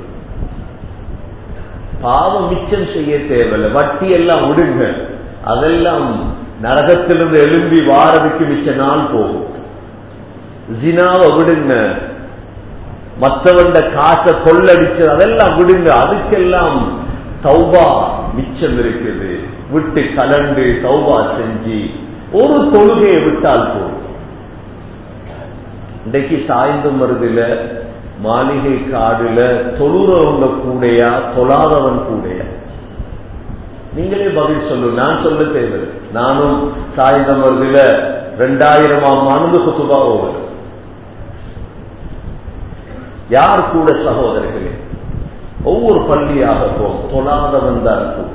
பாவம் மிச்சம் செய்ய தேவையில்லை வட்டி எல்லாம் விடுங்க அதெல்லாம் நரகத்திலிருந்து எழும்பி வாரதுக்கு மிச்ச நாள் போகும் ஜினாவை விடுங்க மற்றவண்ட காசை கொள்ளடிச்சது அதெல்லாம் விடுங்க அதுக்கெல்லாம் தௌபா மிச்சம் இருக்குது விட்டு கலண்டு தௌபா செஞ்சு ஒரு தொழுகையை விட்டால் போதும் இன்றைக்கு சாய்ந்தும் வருதுல மாளிகை காடுல தொழுறவங்க கூடையா தொழாதவன் கூடையா நீங்களே பதில் சொல்லு நான் சொல்ல தேவை நானும் சாய்ந்தம் வருதுல ரெண்டாயிரமாம் ஆண்டு குத்துபா ஓவர் யார் கூட சகோதரர்களே ஒவ்வொரு பள்ளியாகட்டும் தொழாதவன் தான் கூட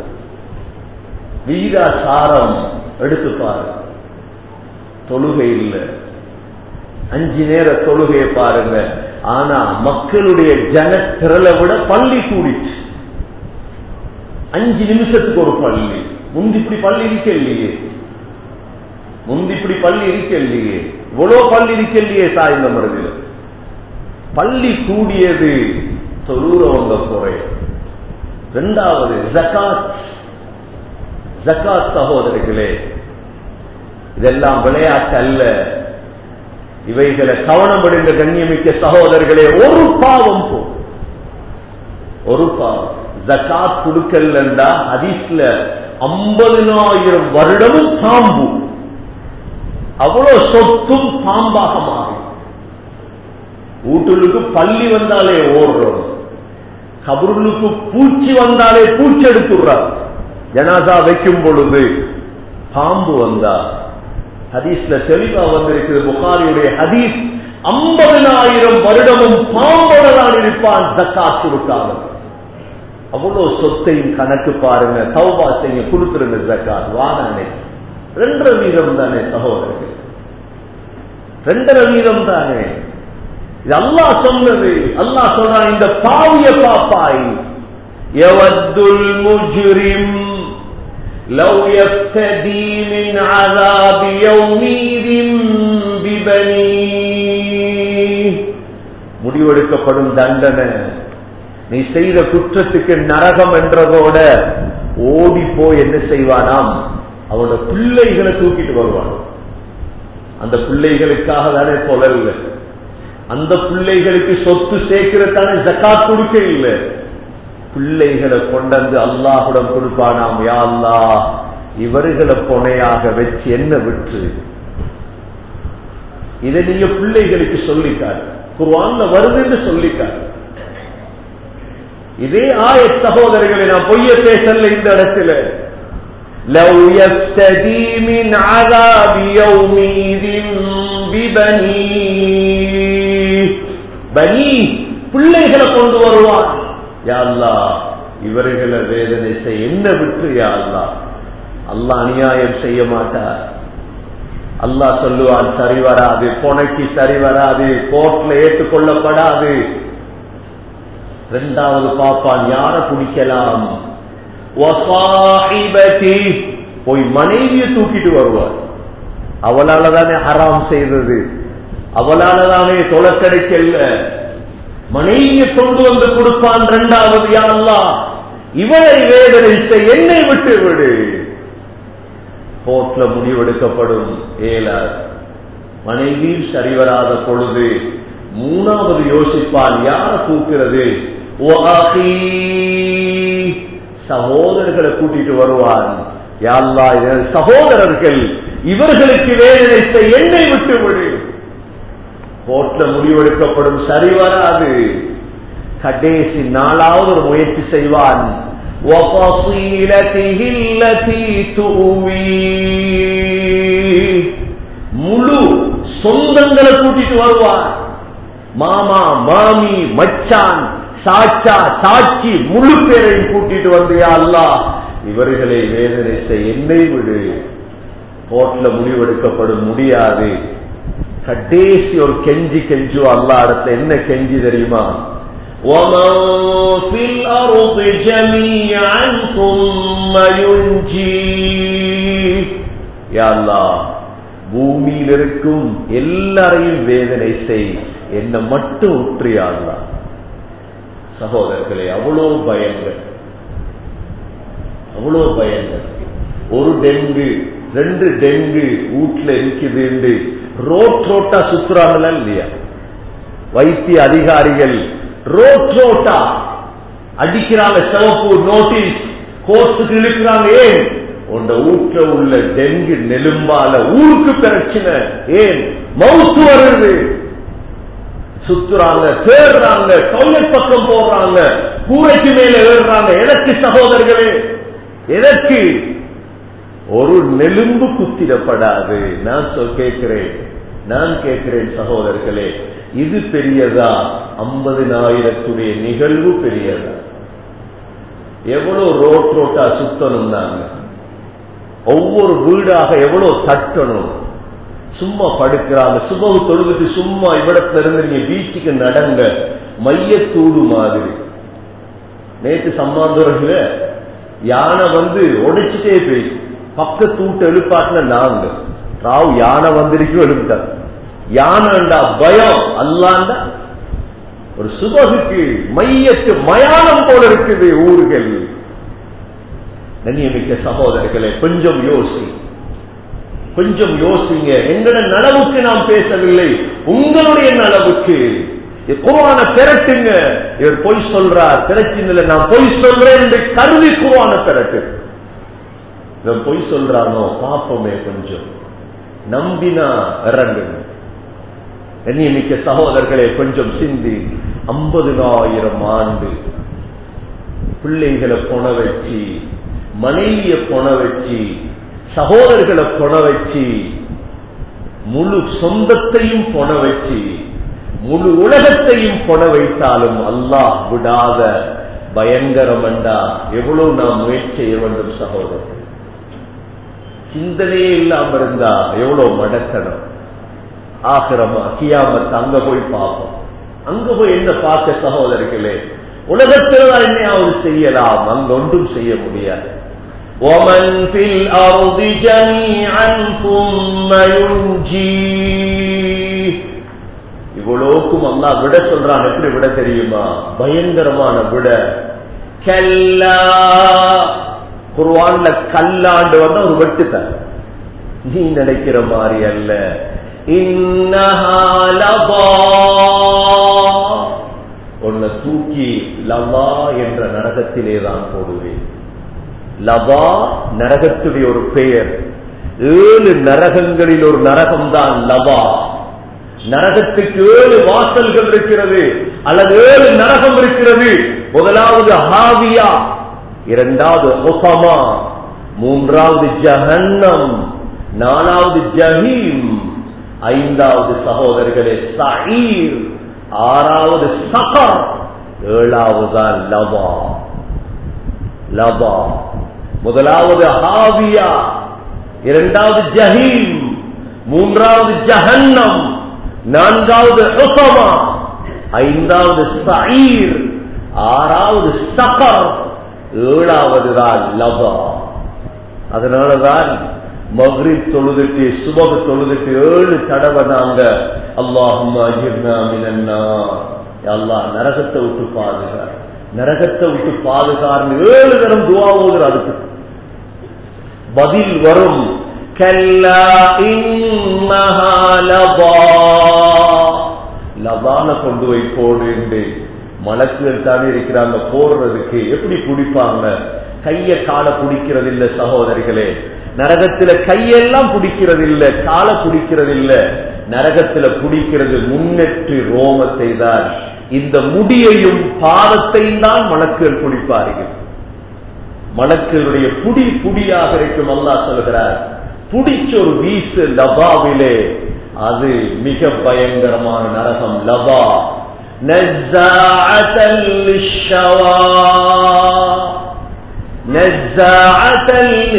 வீராசாரம் எடுத்து பாரு தொழுகை இல்லை அஞ்சு நேர தொழுகையை பாருங்க ஆனா மக்களுடைய ஜனத்திரளை விட பள்ளி கூடிச்சு அஞ்சு நிமிஷத்துக்கு ஒரு பள்ளி முந்தி இப்படி பள்ளி இருக்க இல்லையே முந்தி இப்படி பள்ளி இருக்க இல்லையே இவ்வளவு பள்ளி இருக்க இல்லையே சாய்ந்த மருதில் பள்ளி கூடியது தொழுறவங்க குறை இரண்டாவது ஜகாத் ஜகாத் சகோதரிகளே இதெல்லாம் விளையாட்டு அல்ல இவைகளை கவனம் அடைந்த கண்ணியமிக்க சகோதரர்களே ஒரு பாவம் போ ஒரு பாவம் ஜகாத் கொடுக்கலண்டா ஹதீஸ்ல ஐம்பதினாயிரம் வருடமும் பாம்பு அவ்வளவு சொத்தும் பாம்பாக மாறும் வீட்டுக்கு பள்ளி வந்தாலே ஓடுறோம் கபருளுக்கு பூச்சி வந்தாலே பூச்சி எடுத்துடுறார் ஜனாசா வைக்கும் பொழுது பாம்பு வந்தா ஹதீஸ்ல தெளிவா வந்திருக்கிறது புகாரியுடைய ஹதீஸ் ஐம்பதினாயிரம் வருடமும் பாம்போட தான் இருப்பான் ஜக்காத் கொடுக்காத அவ்வளவு சொத்தையும் கணக்கு பாருங்க தௌபா செய்ய கொடுத்துருங்க ஜக்காத் வானானே ரெண்டரை வீதம் தானே சகோதரர்கள் ரெண்டரை வீதம் தானே இது அல்லாஹ் சொன்னது அல்லாஹ் சொல்றான் இந்த பாவிய பாப்பாய் எவத்துல் முஜ்ரிம் لو يفتدي من عذاب يومئذ ببنيه முடிவெடுக்கப்படும் தண்டனை நீ செய்த குற்றத்துக்கு நரகம் என்றதோட ஓடி போய் என்ன செய்வானாம் அவனோட பிள்ளைகளை தூக்கிட்டு வருவான் அந்த பிள்ளைகளுக்காக தானே சொல்லல அந்த பிள்ளைகளுக்கு சொத்து சேர்க்கிறதானே ஜக்காத் கொடுக்க இல்லை பிள்ளைகளை கொண்டந்து அல்லாஹுடன் கொடுப்பானாம் யா அல்லா இவர்களை பொனையாக வச்சு என்ன விட்டு இதை நீங்க பிள்ளைகளுக்கு சொல்லிட்டார் குர்வான்ல வருதுன்னு சொல்லிட்டார் இதே ஆய சகோதரர்களை நான் பொய்ய பேசல இந்த இடத்துல لو يفتدي من عذاب يومئذ ببنيه பனி பிள்ளைகளை கொண்டு வருவான் யா அல்லாஹ் இவர்களை வேதனை செய்ய என்ன விட்டு யா அல்லாஹ் அல்லாஹ் அநியாயம் செய்ய மாட்டார் அல்லாஹ் சொல்லுவான் சரி வராது பொனைக்கு சரி வராது கோர்ட்ல ஏற்றுக்கொள்ளப்படாது இரண்டாவது பாப்பான் யார குடிக்கலாம் போய் மனைவியை தூக்கிட்டு வருவார் அவளால தானே ஹராம் செய்தது அவளால தானே தொலை கிடைக்கல மனைவியை கொண்டு வந்து கொடுப்பான் இரண்டாவது யாரல்லா இவளை வேதனை செய் என்னை விட்டு விடு கோர்ட்ல முடிவெடுக்கப்படும் ஏலார் மனைவி சரிவராத பொழுது மூணாவது யோசிப்பான் யார தூக்கிறது சகோதரர்களை கூட்டிட்டு வருவான் யாழ்லா சகோதரர்கள் இவர்களுக்கு வேதனை செய் என்னை விட்டு விடு கோர்ட்ல முடிவெடுக்கப்படும் சரி வராது கடைசி நாளாவது ஒரு முயற்சி செய்வான் முழு சொந்தங்களை கூட்டிட்டு வருவான் மாமா மாமி மச்சான் சாச்சா சாட்சி முழு பேரையும் கூட்டிட்டு வந்து அல்லா இவர்களை வேதனை செய் என்னை விடு கோர்ட்ல முடிவெடுக்கப்படும் முடியாது கடைசி ஒரு கெஞ்சி கெஞ்சு அல்லா இடத்துல என்ன கெஞ்சி தெரியுமா ومن في الأرض جميعا ثم ينجيه يا الله பூமியில் இருக்கும் எல்லாரையும் வேதனை செய் என்ன மட்டும் உற்றியாடலாம் சகோதரர்களே அவ்வளோ பயங்கள் அவ்வளோ பயங்கள் ஒரு டெங்கு ரெண்டு டெங்கு வீட்டுல இருக்குது ரோட் ரோட்டா சுத்துறாங்களா இல்லையா வைத்திய அதிகாரிகள் ரோட் ரோட்டா அடிக்கிறாங்க சிவப்பு நோட்டீஸ் கோர்ஸுக்கு இழுக்கிறாங்க ஏன் உண்ட வீட்டுல உள்ள டெங்கு நெலும்பால ஊருக்கு பிரச்சனை ஏன் மவுத்து வருது சுத்துறாங்க தேடுறாங்க டாய்லெட் பக்கம் போடுறாங்க கூரைக்கு மேல ஏறுறாங்க எதற்கு சகோதரர்களே எதற்கு ஒரு நெலும்பு குத்திடப்படாது நான் சொல் கேட்கிறேன் நான் கேட்கிறேன் சகோதரர்களே இது பெரியதா ஐம்பதினாயிரத்துடைய நிகழ்வு பெரியதா எவ்வளவு ரோட் ரோட்டா சுத்தணும் நாங்க ஒவ்வொரு வீடாக எவ்வளவு தட்டணும் சும்மா படுக்கிறாங்க சுபவு தொழுதுட்டு சும்மா இவ்விடத்துல இருந்து நீங்க பீச்சுக்கு நடங்க மையத்தூடு மாதிரி நேற்று சம்மாந்துறையில யானை வந்து உடைச்சிட்டே போய் பக்கத்து வீட்டு எழுப்பாட்டின நாங்க ராவ் யானை வந்திருக்கும் எழுப்பிட்டார் யானைண்டா பயம் அல்லாண்டா ஒரு சுபகுக்கு மையத்து மயானம் போல இருக்குது ஊர்கள் கண்ணியமிக்க சகோதரர்களே கொஞ்சம் யோசி கொஞ்சம் யோசிங்க எங்களோட நலவுக்கு நாம் பேசவில்லை உங்களுடைய நலவுக்கு குருவான திரட்டுங்க இவர் பொய் சொல்றார் பிரச்சனை நான் பொய் சொல்றேன் என்று கருதி குருவான திரட்டு இவன் பொய் சொல்றானோ பாப்போமே கொஞ்சம் நம்பினா இறங்குங்க கண்ணியமிக்க சகோதரர்களே கொஞ்சம் சிந்தி ஐம்பதுனாயிரம் ஆண்டு பிள்ளைகளை பொண வச்சு மனைவிய பொண வச்சு சகோதரர்களை பொண வச்சு முழு சொந்தத்தையும் பொண வச்சு முழு உலகத்தையும் பொண வைத்தாலும் அல்லாஹ் விடாத பயங்கரம் என்றா எவ்வளவு நாம் முயற்சி செய்ய வேண்டும் சகோதரர் சிந்தனையே இல்லாம இருந்தா எவ்வளவு மடக்கணும் ஆக்கிரமா கியாமத் அங்க போய் பார்ப்போம் அங்க போய் என்ன பார்க்க சகோதரர்களே உலகத்தில் என்னையாவது செய்யலாம் அங்க ஒன்றும் செய்ய முடியாது ومن في الأرض جميعا ثم ينجيه இவ்வளோக்கும் அல்லா விட சொல்றான் எப்படி விட தெரியுமா பயங்கரமான விட கல்லா குருவான்ல கல்லாண்டு வந்து ஒரு வெட்டுத்தான் நீ நினைக்கிற மாதிரி அல்ல உன்னை தூக்கி லவா என்ற நரகத்திலே தான் போடுவேன் லவா நரகத்துடைய ஒரு பெயர் ஏழு நரகங்களில் ஒரு நரகம் தான் லவா நரகத்துக்கு ஏழு வாசல்கள் இருக்கிறது அல்லது ஏழு நரகம் இருக்கிறது முதலாவது ஹாவியா இரண்டாவது ஒசமா மூன்றாவது ஜஹன்னம் நாலாவது ஜஹீம் ஐந்தாவது சகோதரர்களே சயீர் ஆறாவது சகர் ஏழாவதுதான் லவா லவா முதலாவது ஹாவியா இரண்டாவது ஜஹீம் மூன்றாவது ஜஹன்னம் நான்காவது உசமா ஐந்தாவது சயீர் ஆறாவது சகர் ஏழாவது தான் லவா அதனாலதான் மக்ரிப் தொழுதுட்டு சுபக தொழுதுட்டு ஏழு தடவை நாங்க அல்லாஹும் அல்லாஹ் நரகத்தை விட்டு பாதுகார் நரகத்தை விட்டு பாதுகார்னு ஏழு தரம் துவா ஓதுற அதுக்கு பதில் வரும் கல்லா இன்னஹா லபா லபான கொண்டு போய் போடு மலக்குகள் தானே இருக்கிறாங்க போடுறதுக்கு எப்படி பிடிப்பாங்க கைய காலை பிடிக்கிறது இல்ல சகோதரிகளே நரகத்துல கையெல்லாம் பிடிக்கிறது இல்ல காலை பிடிக்கிறது இல்ல நரகத்துல பிடிக்கிறது முன்னெற்று ரோமத்தை தான் இந்த முடியையும் பாதத்தையும் தான் மலக்குகள் பிடிப்பார்கள் மலக்குகளுடைய புடி புடியாக இருக்கும் அல்லா சொல்கிறார் புடிச்ச ஒரு வீசு லபாவிலே அது மிக பயங்கரமான நரகம் லபா نزاعة للشوى نزاعة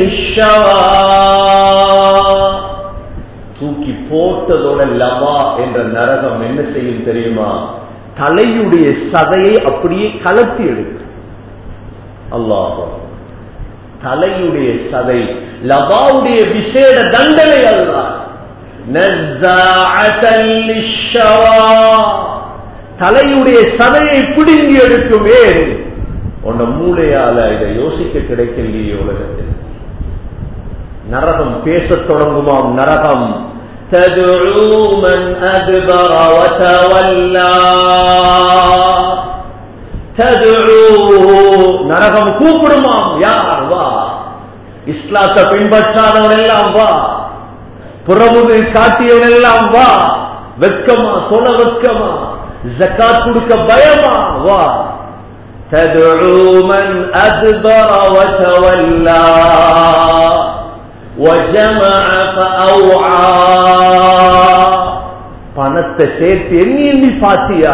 للشوى தூக்கி போட்டதோட லவா என்ற நரகம் என்ன செய்யும் தெரியுமா தலையுடைய சதையை அப்படியே கலத்தி எடுக்கும் அல்லாஹ் தலையுடைய சதை லபாவுடைய விசேட தண்டனை அதுதான் نزاعة للشوى தலையுடைய சதையை பிடுங்கி எடுக்குமே உன்ன மூளையால இதை யோசிக்க கிடைக்கலையே உலகத்தில் நரகம் பேசத் தொடங்குமாம் நரகம் تدعو من أدبر وتولى تدعو நரகம் கூப்பிடுமாம் யார் வா இஸ்லாத்தை பின்பற்றாதவன் எல்லாம் வா புறமுது காட்டியவன் எல்லாம் வா வெட்கமா சொல வெட்கமா ஜக்காத் கொடுக்க பயமா வா تدعو من أدبر وتولى وجمع فأوعى பணத்தை சேர்த்து எண்ணி எண்ணி பாத்தியா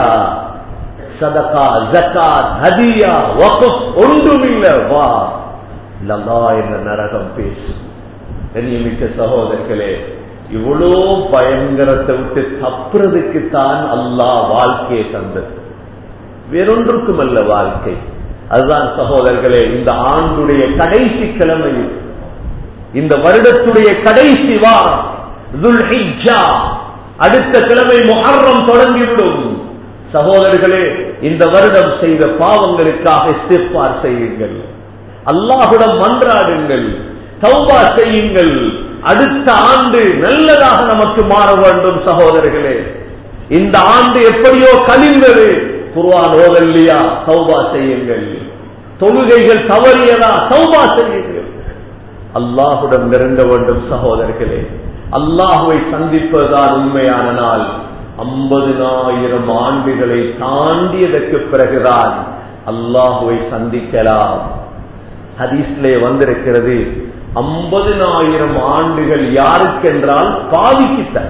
சதகா ஜக்காத் ஹதியா வகுப் ஒன்றுமில்ல வா லல்லா என்ற நரகம் பேசு கண்ணியமிக்க சகோதரர்களே இவ்வளோ பயங்கரத்தை விட்டு தப்புறதுக்கு தான் அல்லாஹ் வாழ்க்கையை தந்தது வேறொன்றுக்கும் அல்ல வாழ்க்கை அதுதான் சகோதரர்களே இந்த ஆண்டுடைய கடைசி கிழமையில் இந்த வருடத்துடைய கடைசி வாரம் துல்ஹிஜ்ஜா அடுத்த கிழமை முஹர்ரம் தொடங்கிவிடும் சகோதரர்களே இந்த வருடம் செய்த பாவங்களுக்காக இஸ்திஃபார் செய்யுங்கள் அல்லாஹுடன் மன்றாடுங்கள் தௌபா செய்யுங்கள் அடுத்த ஆண்டு நல்லதாக நமக்கு மாற வேண்டும் சகோதரர்களே இந்த ஆண்டு எப்படியோ கலிந்தது குர்ஆன் ஓதல்லையா தௌபா செய்யுங்கள் தொழுகைகள் தவறியதா தௌபா செய்யுங்கள் அல்லாஹுடன் நெருங்க வேண்டும் சகோதரர்களே அல்லாஹுவை சந்திப்பதுதான் உண்மையான நாள் ஐம்பதுனாயிரம் ஆண்டுகளை தாண்டியதற்கு பிறகுதான் அல்லாஹுவை சந்திக்கலாம் ஹதீஸ்லே வந்திருக்கிறது ஐம்பதுனாயிரம் ஆண்டுகள் யாருக்கென்றால் பாவிக்குத்தான்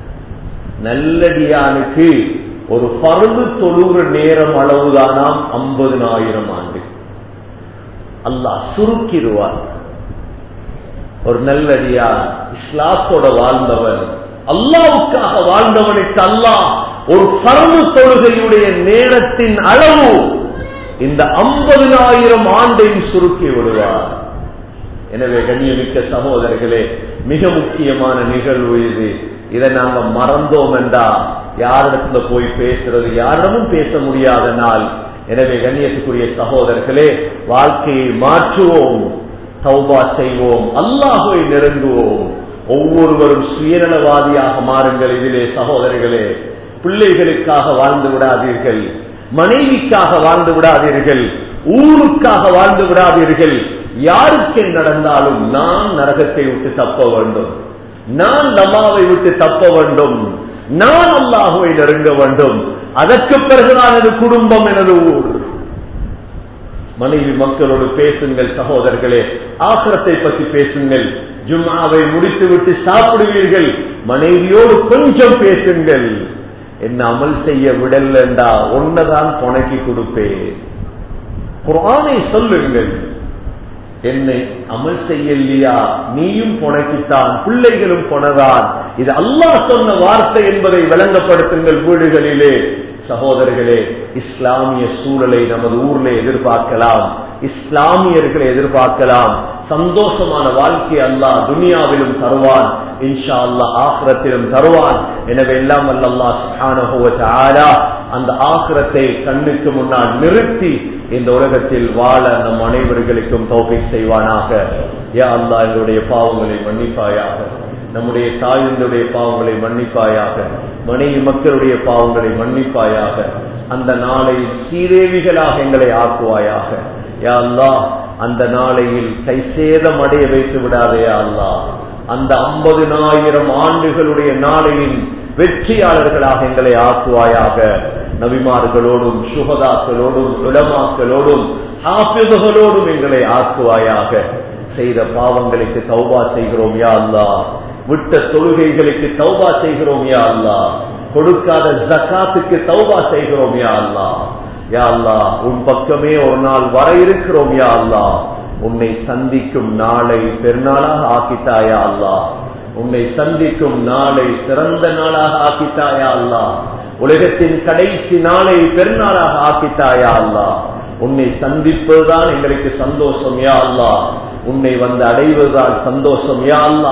நல்லடியானுக்கு ஒரு பருது தொழுகிற நேரம் அளவுதானாம் ஐம்பதுனாயிரம் ஆண்டு அல்லாஹ் சுருக்கிடுவார் ஒரு நல்லடியார் இஸ்லாத்தோட வாழ்ந்தவன் அல்லாவுக்காக வாழ்ந்தவனுக்கு அல்லாஹ் ஒரு பரவு தொழுகையுடைய நேரத்தின் அளவு இந்த ஐம்பதினாயிரம் ஆண்டையும் சுருக்கி விடுவார் எனவே கண்ணியமிக்க சகோதரர்களே மிக முக்கியமான நிகழ்வு இது இதை நாங்க மறந்தோம் என்றா யாரிடத்துல போய் பேசுறது யாரிடமும் பேச முடியாத நாள் எனவே கண்ணியத்துக்குரிய சகோதரர்களே வாழ்க்கையை மாற்றுவோம் தௌபா செய்வோம் அல்லாஹுவை நெருங்குவோம் ஒவ்வொருவரும் சுயநலவாதியாக மாறுங்கள் இதிலே சகோதரர்களே பிள்ளைகளுக்காக வாழ்ந்து விடாதீர்கள் மனைவிக்காக வாழ்ந்து விடாதீர்கள் ஊருக்காக வாழ்ந்து விடாதீர்கள் யாருக்கு நடந்தாலும் நான் நரகத்தை விட்டு தப்ப வேண்டும் நான் நமாவை விட்டு தப்ப வேண்டும் நான் அல்லாஹுவை நெருங்க வேண்டும் அதற்கு பிறகுதான் எனது குடும்பம் எனது ஊர் மனைவி மக்களோடு பேசுங்கள் சகோதரர்களே ஆக்கிரத்தை பற்றி பேசுங்கள் ஜும்மாவை முடித்துவிட்டு சாப்பிடுவீர்கள் மனைவியோடு கொஞ்சம் பேசுங்கள் என்ன அமல் செய்ய விடலண்டா ஒன்னதான் துணைக்கி கொடுப்பேன் குரானை சொல்லுங்கள் என்னை அமல் செய்யலையா நீயும் புனைக்குத்தான் பிள்ளைகளும் புனதான் இது அல்லாஹ் சொன்ன வார்த்தை என்பதை விளங்கப்படுத்துங்கள் வீடுகளிலே சகோதரர்களே இஸ்லாமிய சூழலை நமது ஊர்ல எதிர்பார்க்கலாம் இஸ்லாமியர்களை எதிர்பார்க்கலாம் சந்தோஷமான வாழ்க்கை அல்லாஹ் துனியாவிலும் தருவான் இன்ஷா அல்லா ஆசிரத்திலும் தருவான் எனவே எல்லாம் அல்லா சுஹானஹுவ அந்த ஆசிரத்தை கண்ணுக்கு முன்னால் நிறுத்தி இந்த உலகத்தில் வாழ நம் அனைவர்களுக்கும் தௌபிக் செய்வானாக யா அல்லா எங்களுடைய பாவங்களை மன்னிப்பாயாக நம்முடைய தாயினுடைய பாவங்களை மன்னிப்பாயாக மனைவி மக்களுடைய பாவங்களை மன்னிப்பாயாக அந்த நாளை சீரேவிகளாக எங்களை ஆக்குவாயாக யா அல்லா அந்த நாளையில் கைசேதம் அடைய வைத்து விடாதே அல்லா அந்த ஐம்பதினாயிரம் ஆண்டுகளுடைய நாளையின் வெற்றியாளர்களாக எங்களை ஆக்குவாயாக நபிமார்களோடும் சுகதாக்களோடும் உலமாக்களோடும் ஹாஃபிதுகளோடும் எங்களை ஆக்குவாயாக செய்த பாவங்களுக்கு தௌபா செய்கிறோம் யா அல்லா விட்ட தொழுகைகளுக்கு தௌபா செய்கிறோம் யா அல்லா கொடுக்காத ஜக்காத்துக்கு தௌபா செய்கிறோம் யா அல்லா யா அல்லா உன் பக்கமே ஒரு நாள் வர இருக்கிறோம் யா அல்லா உன்னை சந்திக்கும் நாளை பெருநாளாக ஆக்கித்தாயா அல்லா உன்னை சந்திக்கும் நாளை சிறந்த நாளாக ஆக்கித்தாயா அல்லா உலகத்தின் கடைசி நாளை பெருநாளாக ஆக்கித்தாயா அல்லா உன்னை சந்திப்பதுதான் எங்களுக்கு சந்தோஷம் யா அல்லா உன்னை வந்து அடைவதுதான் சந்தோஷம் யா அல்லா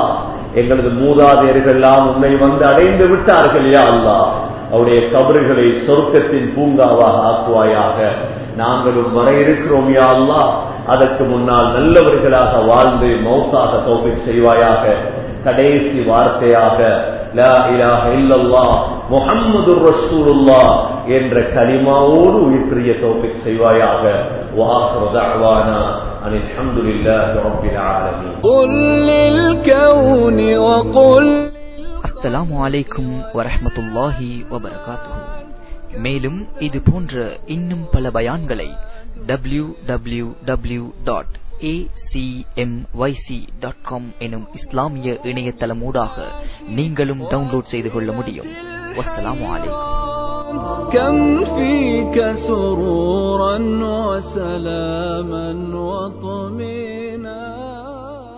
எங்களது மூதாதையர்கள் எல்லாம் உன்னை வந்து அடைந்து விட்டார்கள் யா அல்லாஹ் அவருடைய கபறுகளை சொர்க்கத்தின் பூங்காவாக ஆக்குவாயாக நாங்களும் வர இருக்கிறோம் யா அல்லாஹ் அதற்கு முன்னால் நல்லவர்களாக வாழ்ந்து மௌத்தாக தோப்பிக் செய்வாயாக கடைசி வார்த்தையாக லா இலாஹ இல்லல்லாஹ் முஹம்மது ரசூலுல்லாஹ் என்ற கலிமாவோடு உயிர்ப்பிரிய தோப்பிக் செய்வாயாக வாஹ்ரு தஅவானா அன் அல்ஹம்துலில்லாஹி ரப்பில் ஆலமீன் قل للكون وقل அஸ்ஸலாமு அலைக்கும் வரஹ்மத்துல்லாஹி வபரகாத்துஹு மேலும் இது போன்ற இன்னும் பல பயான்களை W W W dot dot com எனும் இஸ்லாமிய இணையதளமூடாக நீங்களும் டவுன்லோட் செய்து கொள்ள முடியும் வஸ்ஸலாமு அலைக்கும் كم فيك سرورا وسلاما وطمئنا